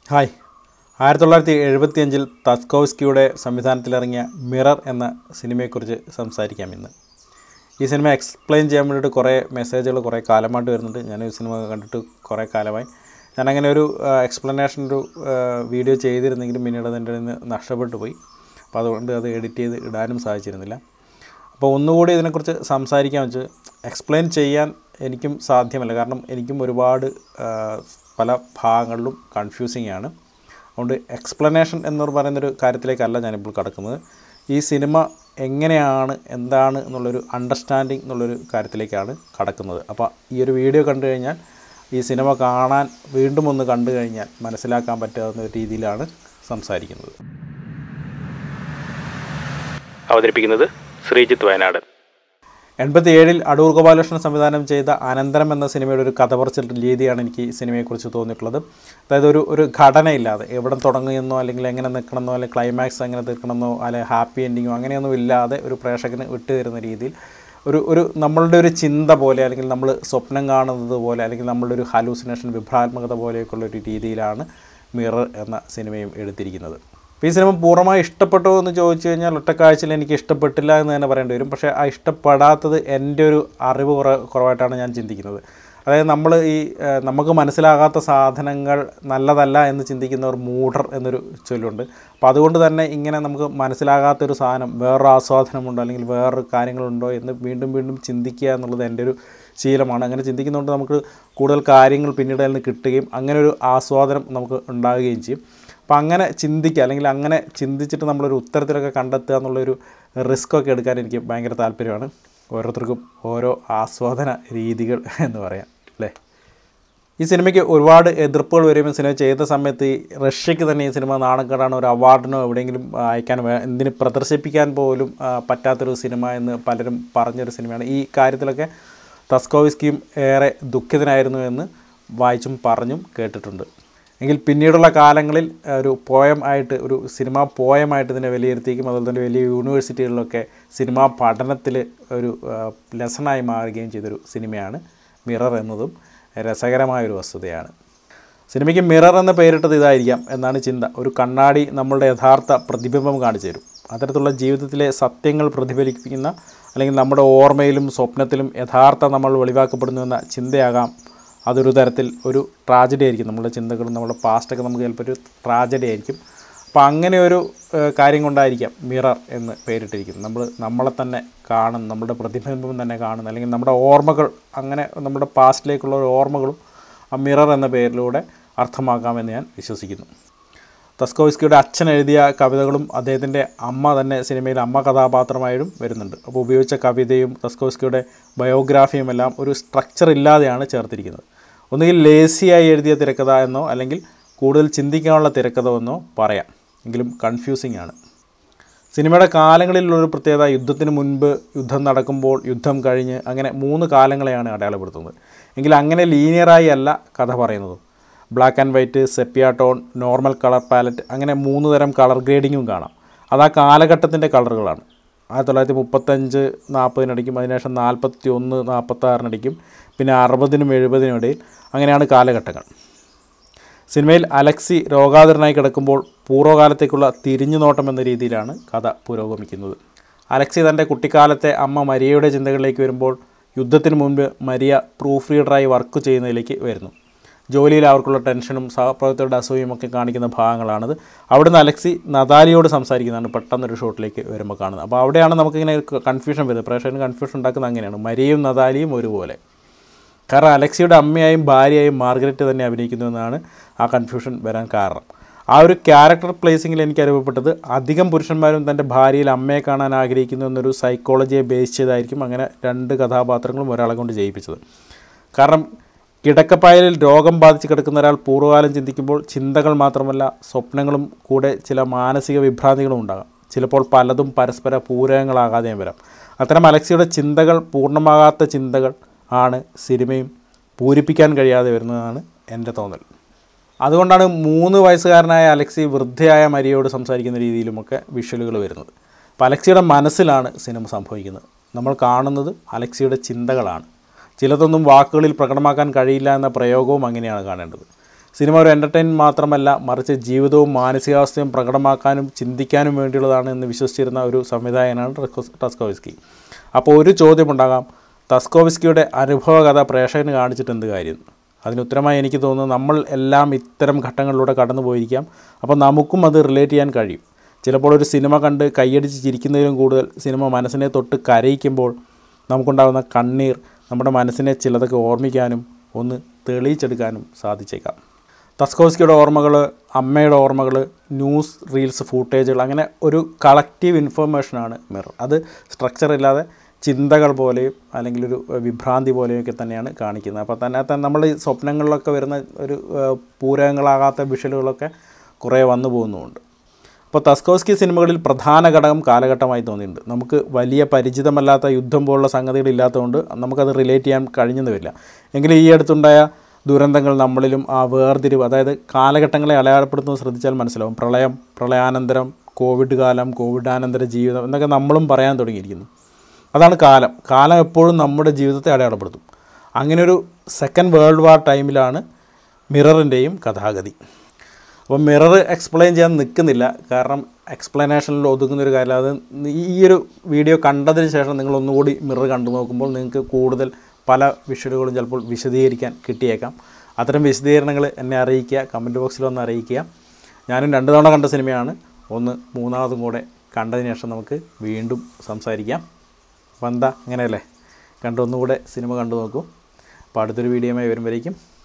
hi ആയിരത്തി തൊള്ളായിരത്തി എഴുപത്തി അഞ്ചിൽ തസ്കോവ്സ്കിയുടെ സംവിധാനത്തിലിറങ്ങിയ മിറർ എന്ന സിനിമയെക്കുറിച്ച് സംസാരിക്കാം ഇന്ന് ഈ സിനിമ എക്സ്പ്ലെയിൻ ചെയ്യാൻ വേണ്ടിയിട്ട് കുറേ മെസ്സേജുകൾ കുറേ കാലമായിട്ട് വരുന്നുണ്ട് ഞാൻ ഈ സിനിമ കണ്ടിട്ട് കുറേ കാലമായി ഞാനങ്ങനെ ഒരു എക്സ്പ്ലനേഷൻ ഒരു ആ, വീഡിയോ ചെയ്തിരുന്നെങ്കിലും പിന്നീട് അതെൻ്റെ നിന്ന് നഷ്ടപ്പെട്ടു പോയി അപ്പോൾ അതുകൊണ്ട് അത് എഡിറ്റ് ചെയ്ത് ഇടാനും സാധിച്ചിരുന്നില്ല അപ്പോൾ ഒന്നുകൂടി ഇതിനെക്കുറിച്ച് സംസാരിക്കാൻ വെച്ച് എക്സ്പ്ലെയിൻ ചെയ്യാൻ എനിക്കും സാധ്യമല്ല കാരണം എനിക്കും ഒരുപാട് ആ, പല ഭാഗങ്ങളിലും കൺഫ്യൂസിങ് ആണ് അതുകൊണ്ട് എക്സ്പ്ലനേഷൻ എന്ന് പറയുന്നൊരു കാര്യത്തിലേക്കല്ല ഞാനിപ്പോൾ കടക്കുന്നത് ഈ സിനിമ എങ്ങനെയാണ് എന്താണ് എന്നുള്ളൊരു അണ്ടർസ്റ്റാൻഡിങ് എന്നുള്ളൊരു കാര്യത്തിലേക്കാണ് കടക്കുന്നത് അപ്പോൾ ഈ ഒരു വീഡിയോ കണ്ടു കഴിഞ്ഞാൽ ഈ സിനിമ കാണാൻ വീണ്ടും ഒന്ന് കണ്ടു കഴിഞ്ഞാൽ മനസ്സിലാക്കാൻ പറ്റാവുന്ന ഒരു രീതിയിലാണ് സംസാരിക്കുന്നത് അവതരിപ്പിക്കുന്നത് ശ്രീജിത്ത് വയനാട് എൺപത്തി ഏഴിൽ അടൂർ ഗോപാലകൃഷ്ണൻ സംവിധാനം ചെയ്ത അനന്തരം എന്ന സിനിമയുടെ ഒരു കഥ പറച്ചിൽ രീതിയാണ് എനിക്ക് ഈ സിനിമയെക്കുറിച്ച് തോന്നിയിട്ടുള്ളത് അതായത് ഒരു ഒരു ഘടനയില്ലാതെ എവിടെ തുടങ്ങുമെന്നോ അല്ലെങ്കിൽ എങ്ങനെ നിൽക്കണമെന്നോ അല്ലെങ്കിൽ ക്ലൈമാക്സ് എങ്ങനെ തീർക്കണമെന്നോ അല്ലെങ്കിൽ ഹാപ്പി എൻഡിങ്ങോ അങ്ങനെയൊന്നും ഇല്ലാതെ ഒരു പ്രേക്ഷകന് വിട്ടു തരുന്ന രീതിയിൽ ഒരു ഒരു നമ്മളുടെ ഒരു ചിന്ത പോലെ അല്ലെങ്കിൽ നമ്മൾ സ്വപ്നം കാണുന്നത് പോലെ അല്ലെങ്കിൽ നമ്മളുടെ ഒരു ഹലൂസിനേഷൻ വിഭ്രാത്മകത പോലെയൊക്കെയുള്ള ഒരു രീതിയിലാണ് മിറർ എന്ന സിനിമയും എടുത്തിരിക്കുന്നത് അപ്പോൾ ഈ സിനിമ പൂർണ്ണമായി ഇഷ്ടപ്പെട്ടോ എന്ന് ചോദിച്ചു കഴിഞ്ഞാൽ ഒറ്റക്കാഴ്ചയിൽ എനിക്ക് ഇഷ്ടപ്പെട്ടില്ല എന്ന് തന്നെ പറയേണ്ടി വരും പക്ഷേ ആ ഇഷ്ടപ്പെടാത്തത് എൻ്റെ ഒരു അറിവ് കുറ കുറവായിട്ടാണ് ഞാൻ ചിന്തിക്കുന്നത് അതായത് നമ്മൾ ഈ ഏഹ്, നമുക്ക് മനസ്സിലാകാത്ത സാധനങ്ങൾ നല്ലതല്ല എന്ന് ചിന്തിക്കുന്നവർ മൂഢർ എന്നൊരു ചൊല്ലുണ്ട് അപ്പോൾ അതുകൊണ്ട് തന്നെ ഇങ്ങനെ നമുക്ക് മനസ്സിലാകാത്തൊരു സാധനം വേറൊരു ആസ്വാദനമുണ്ടോ അല്ലെങ്കിൽ വേറൊരു കാര്യങ്ങളുണ്ടോ എന്ന് വീണ്ടും വീണ്ടും ചിന്തിക്കുക എന്നുള്ളത് എൻ്റെ ഒരു ശീലമാണ് അങ്ങനെ ചിന്തിക്കുന്നതുകൊണ്ട് നമുക്ക് കൂടുതൽ കാര്യങ്ങൾ പിന്നീട് അതിൽ നിന്ന് കിട്ടുകയും അങ്ങനെ ഒരു ആസ്വാദനം നമുക്ക് ഉണ്ടാവുകയും ചെയ്യും അപ്പോൾ അങ്ങനെ ചിന്തിക്കുക അല്ലെങ്കിൽ അങ്ങനെ ചിന്തിച്ചിട്ട് നമ്മളൊരു ഉത്തരത്തിലൊക്കെ കണ്ടെത്തുക എന്നുള്ളൊരു റിസ്ക് ഒക്കെ എടുക്കാൻ എനിക്ക് ഭയങ്കര താല്പര്യമാണ് ഓരോരുത്തർക്കും ഓരോ ആസ്വാദന രീതികൾ എന്ന് പറയാം അല്ലേ ഈ സിനിമയ്ക്ക് ഒരുപാട് എതിർപ്പുകൾ വരുമ്പോൾ സിനിമ ചെയ്ത സമയത്ത് ഈ റഷ്യക്ക് തന്നെ ഈ സിനിമ നാണക്കേടാണ് ഒരു അവാർഡിനോ എവിടെയെങ്കിലും ആ, അയക്കാൻ വേ- എന്തിന് പ്രദർശിപ്പിക്കാൻ പോലും ആ, പറ്റാത്തൊരു സിനിമ എന്ന് പലരും പറഞ്ഞൊരു സിനിമയാണ് ഈ കാര്യത്തിലൊക്കെ തസ്കോവിസ്കിയും ഏറെ ദുഃഖിതനായിരുന്നു എന്ന് വായിച്ചും പറഞ്ഞും കേട്ടിട്ടുണ്ട് എങ്കിൽ പിന്നീടുള്ള കാലങ്ങളിൽ ആ, ഒരു പോയം ആയിട്ട് ഒരു സിനിമാ പോയമായിട്ട് ഇതിനെ വിലയിരുത്തിയും അതുപോലെ തന്നെ വലിയ യൂണിവേഴ്സിറ്റികളിലൊക്കെ സിനിമാ പഠനത്തിൽ ഒരു ലെസണായി മാറുകയും ചെയ്തൊരു സിനിമയാണ് മിറർ എന്നതും രസകരമായൊരു വസ്തുതയാണ് സിനിമയ്ക്ക് മിറർ എന്ന പേരിട്ടത് ഇതായിരിക്കാം എന്നാണ് ചിന്ത ഒരു കണ്ണാടി നമ്മളുടെ യഥാർത്ഥ പ്രതിബിംബം കാണിച്ചു തരും അത്തരത്തിലുള്ള ജീവിതത്തിലെ സത്യങ്ങൾ പ്രതിഫലിപ്പിക്കുന്ന അല്ലെങ്കിൽ നമ്മുടെ ഓർമ്മയിലും സ്വപ്നത്തിലും യഥാർത്ഥ നമ്മൾ വെളിവാക്കപ്പെടുന്നു എന്ന ചിന്തയാകാം അതൊരു തരത്തിൽ ഒരു ട്രാജഡി ആയിരിക്കും നമ്മുടെ ചിന്തകളും നമ്മുടെ പാസ്റ്റൊക്കെ നമുക്ക് ചിലപ്പോൾ ഒരു ട്രാജഡി ആയിരിക്കും അപ്പോൾ അങ്ങനെ ഒരു ഏഹ്, കാര്യം കൊണ്ടായിരിക്കാം മിറർ എന്ന് പേരിട്ടിരിക്കുന്നത് നമ്മൾ നമ്മളെ തന്നെ കാണും നമ്മുടെ പ്രതിബിംബം തന്നെ കാണുന്നു അല്ലെങ്കിൽ നമ്മുടെ ഓർമ്മകൾ അങ്ങനെ നമ്മുടെ പാസ്റ്റിലേക്കുള്ള ഒരു ഓർമ്മകളും ആ മിറർ എന്ന പേരിലൂടെ അർത്ഥമാക്കാമെന്ന് ഞാൻ വിശ്വസിക്കുന്നു തസ്കോവിസ്കിയുടെ അച്ഛൻ എഴുതിയ കവിതകളും അദ്ദേഹത്തിൻ്റെ അമ്മ തന്നെ സിനിമയിൽ അമ്മ കഥാപാത്രമായും വരുന്നുണ്ട് അപ്പോൾ ഉപയോഗിച്ച കവിതയും തസ്കോവിസ്കിയുടെ ബയോഗ്രാഫിയും എല്ലാം ഒരു സ്ട്രക്ചർ ഇല്ലാതെയാണ് ചേർത്തിരിക്കുന്നത് ഒന്നുകിൽ ലേസിയായി എഴുതിയ തിരക്കഥ എന്നോ അല്ലെങ്കിൽ കൂടുതൽ ചിന്തിക്കാനുള്ള തിരക്കഥ എന്നോ പറയാം എങ്കിലും കൺഫ്യൂസിംഗ് ആണ് സിനിമയുടെ കാലങ്ങളിലുള്ളൊരു പ്രത്യേകത യുദ്ധത്തിന് മുൻപ് യുദ്ധം നടക്കുമ്പോൾ യുദ്ധം കഴിഞ്ഞ് അങ്ങനെ മൂന്ന് കാലങ്ങളെയാണ് അടയാളപ്പെടുത്തുന്നത് എങ്കിൽ അങ്ങനെ ലീനിയറായി അല്ല കഥ പറയുന്നത് black and white sepia tone normal colour palette അങ്ങനെ മൂന്ന് തരം കളർ ഗ്രേഡിങ്ങും കാണാം അത് ആ കാലഘട്ടത്തിൻ്റെ കളറുകളാണ് ആയിരത്തി തൊള്ളായിരത്തി മുപ്പത്തഞ്ച് നാൽപ്പതിനടിക്കും അതിനുശേഷം നാൽപ്പത്തി ഒന്ന് നാൽപ്പത്താറിനടിക്കും പിന്നെ അറുപതിനും എഴുപതിനും ഇടയിൽ അങ്ങനെയാണ് കാലഘട്ടങ്ങൾ സിനിമയിൽ അലക്സി രോഗാതുരനായി കിടക്കുമ്പോൾ പൂർവ്വകാലത്തേക്കുള്ള തിരിഞ്ഞുനോട്ടം എന്ന രീതിയിലാണ് കഥ പുരോഗമിക്കുന്നത് അലക്സി തൻ്റെ കുട്ടിക്കാലത്തെ അമ്മ മരിയയുടെ ചിന്തകളിലേക്ക് വരുമ്പോൾ യുദ്ധത്തിന് മുൻപ് മരിയ പ്രൂഫ് റീഡറായി വർക്ക് ചെയ്യുന്നതിലേക്ക് വരുന്നു ജോലിയിൽ അവർക്കുള്ള ടെൻഷനും സഹപ്രവർത്തകരുടെ അസൂയയും ഒക്കെ കാണിക്കുന്ന ഭാഗങ്ങളാണിത് അവിടുന്ന് അലക്സി നദാലിയോട് സംസാരിക്കുന്നതാണ് പെട്ടെന്നൊരു ഷോട്ടിലേക്ക് വരുമ്പോൾ കാണുന്നത് അപ്പോൾ അവിടെയാണ് നമുക്കിങ്ങനെ കൺഫ്യൂഷൻ വരുന്നത് പ്രേക്ഷകന് കൺഫ്യൂഷൻ ഉണ്ടാക്കുന്നത് അങ്ങനെയാണ് മരിയയും നദാലിയും ഒരുപോലെ കാരണം അലക്സിയുടെ അമ്മയായും ഭാര്യയായും മാർഗരറ്റ് തന്നെ അഭിനയിക്കുന്നു എന്നാണ് ആ കൺഫ്യൂഷൻ വരാൻ കാരണം ആ ഒരു ക്യാരക്ടർ പ്ലേസിങ്ങിൽ എനിക്ക് അനുഭവപ്പെട്ടത് അധികം പുരുഷന്മാരും തൻ്റെ ഭാര്യയിൽ അമ്മയെ കാണാൻ ആഗ്രഹിക്കുന്നു എന്നൊരു സൈക്കോളജിയെ ബേസ് ചെയ്തായിരിക്കും അങ്ങനെ രണ്ട് കഥാപാത്രങ്ങളും ഒരാളെ കൊണ്ട് ചെയ്യിപ്പിച്ചത് കാരണം കിടക്കപ്പായലിൽ രോഗം ബാധിച്ച് കിടക്കുന്ന ഒരാൾ പൂർവ്വകാലം ചിന്തിക്കുമ്പോൾ ചിന്തകൾ മാത്രമല്ല സ്വപ്നങ്ങളും കൂടെ ചില മാനസിക വിഭ്രാന്തികളും ഉണ്ടാകാം ചിലപ്പോൾ പലതും പരസ്പര പൂരകങ്ങളാകാതെയും വരാം അത്തരം അലക്സിയുടെ ചിന്തകൾ പൂർണ്ണമാകാത്ത ചിന്തകൾ ആണ് സിനിമയും പൂരിപ്പിക്കാൻ കഴിയാതെ വരുന്നതാണ് എൻ്റെ തോന്നൽ അതുകൊണ്ടാണ് മൂന്ന് വയസ്സുകാരനായ അലക്സി വൃദ്ധയായ മരിയയോട് സംസാരിക്കുന്ന രീതിയിലുമൊക്കെ വിഷ്വലുകൾ വരുന്നത് അപ്പോൾ അലക്സിയുടെ മനസ്സിലാണ് സിനിമ സംഭവിക്കുന്നത് നമ്മൾ കാണുന്നത് അലക്സിയുടെ ചിന്തകളാണ് ചിലതൊന്നും വാക്കുകളിൽ പ്രകടമാക്കാൻ കഴിയില്ല എന്ന പ്രയോഗവും അങ്ങനെയാണ് കാണേണ്ടത് സിനിമ ഒരു എൻ്റർടൈൻമെൻറ്റ് മാത്രമല്ല മറിച്ച് ജീവിതവും മാനസികാവസ്ഥയും പ്രകടമാക്കാനും ചിന്തിക്കാനും വേണ്ടിയുള്ളതാണ് എന്ന് വിശ്വസിച്ചിരുന്ന ഒരു സംവിധായകനാണ് ടസ്കോ- ടസ്കോവസ്കി അപ്പോൾ ഒരു ചോദ്യമുണ്ടാകാം തസ്കോവസ്കിയുടെ അനുഭവകഥ പ്രേക്ഷകന് കാണിച്ചിട്ട് എന്ത് കാര്യം അതിന് ഉത്തരമായി എനിക്ക് തോന്നുന്നു നമ്മൾ എല്ലാം ഇത്തരം ഘട്ടങ്ങളിലൂടെ കടന്നു പോയിരിക്കാം അപ്പോൾ നമുക്കും അത് റിലേറ്റ് ചെയ്യാൻ കഴിയും ചിലപ്പോൾ ഒരു സിനിമ കണ്ട് കൈയടിച്ച് ചിരിക്കുന്നതിലും കൂടുതൽ സിനിമ മനസ്സിനെ തൊട്ട് കരയിക്കുമ്പോൾ നമുക്കുണ്ടാകുന്ന കണ്ണീർ നമ്മുടെ മനസ്സിനെ ചിലതൊക്കെ ഓർമ്മിക്കാനും ഒന്ന് തെളിയിച്ചെടുക്കാനും സാധിച്ചേക്കാം തസ്കോസ്കിയുടെ ഓർമ്മകൾ അമ്മയുടെ ഓർമ്മകൾ ന്യൂസ് റീൽസ് ഫൂട്ടേജുകൾ അങ്ങനെ ഒരു കളക്റ്റീവ് ഇൻഫർമേഷനാണ് മിറർ അത് സ്ട്രക്ചർ ഇല്ലാതെ ചിന്തകൾ പോലെയും അല്ലെങ്കിൽ ഒരു വിഭ്രാന്തി പോലെയൊക്കെ തന്നെയാണ് കാണിക്കുന്നത് അപ്പോൾ തന്നെ തന്നെ നമ്മൾ ഈ സ്വപ്നങ്ങളിലൊക്കെ വരുന്ന ഒരു ഏഹ്, പൂരകങ്ങളാകാത്ത വിഷലുകളൊക്കെ കുറേ വന്നു പോകുന്നുമുണ്ട് അപ്പോൾ തസ്കോസ്കി സിനിമകളിൽ പ്രധാന ഘടകം കാലഘട്ടമായി തോന്നിയിട്ടുണ്ട് നമുക്ക് വലിയ പരിചിതമല്ലാത്ത യുദ്ധം പോലുള്ള സംഗതികളില്ലാത്തതുകൊണ്ട് നമുക്കത് റിലേറ്റ് ചെയ്യാൻ കഴിഞ്ഞെന്ന് വരില്ല എങ്കിലും ഈ അടുത്തുണ്ടായ ദുരന്തങ്ങൾ നമ്മളിലും ആ വേർതിരിവ് അതായത് കാലഘട്ടങ്ങളെ അടയാളപ്പെടുത്തുന്നത് ശ്രദ്ധിച്ചാൽ മനസ്സിലാവും പ്രളയം പ്രളയാനന്തരം കോവിഡ് കാലം കോവിഡാനന്തര ജീവിതം എന്നൊക്കെ നമ്മളും പറയാൻ തുടങ്ങിയിരിക്കുന്നു അതാണ് കാലം കാലം എപ്പോഴും നമ്മുടെ ജീവിതത്തെ അടയാളപ്പെടുത്തും അങ്ങനെ ഒരു സെക്കൻഡ് വേൾഡ് വാർ ടൈമിലാണ് മിററിൻ്റെയും കഥാഗതി അപ്പോൾ മിറർ എക്സ്പ്ലെയിൻ ചെയ്യാൻ നിൽക്കുന്നില്ല കാരണം എക്സ്പ്ലനേഷനിൽ ഒതുങ്ങുന്ന ഒരു കാര്യം അത് ഈ ഒരു വീഡിയോ കണ്ടതിന് ശേഷം നിങ്ങൾ ഒന്നുകൂടി മിറർ കണ്ടു നോക്കുമ്പോൾ നിങ്ങൾക്ക് കൂടുതൽ പല വിഷ്വലുകളും ചിലപ്പോൾ വിശദീകരിക്കാൻ കിട്ടിയേക്കാം അത്തരം വിശദീകരണങ്ങൾ എന്നെ അറിയിക്കുക കമൻറ്റ് ബോക്സിൽ ഒന്ന് അറിയിക്കുക ഞാനും രണ്ട് തവണ കണ്ട സിനിമയാണ് ഒന്ന് മൂന്നാമതും കൂടെ കണ്ടതിന് ശേഷം നമുക്ക് വീണ്ടും സംസാരിക്കാം അപ്പോൾ എന്താ അങ്ങനെയല്ലേ കണ്ടൊന്നുകൂടെ സിനിമ കണ്ടു നോക്കൂ അപ്പോൾ അടുത്തൊരു വീഡിയോയുമായി വരുമ്പോഴേക്കും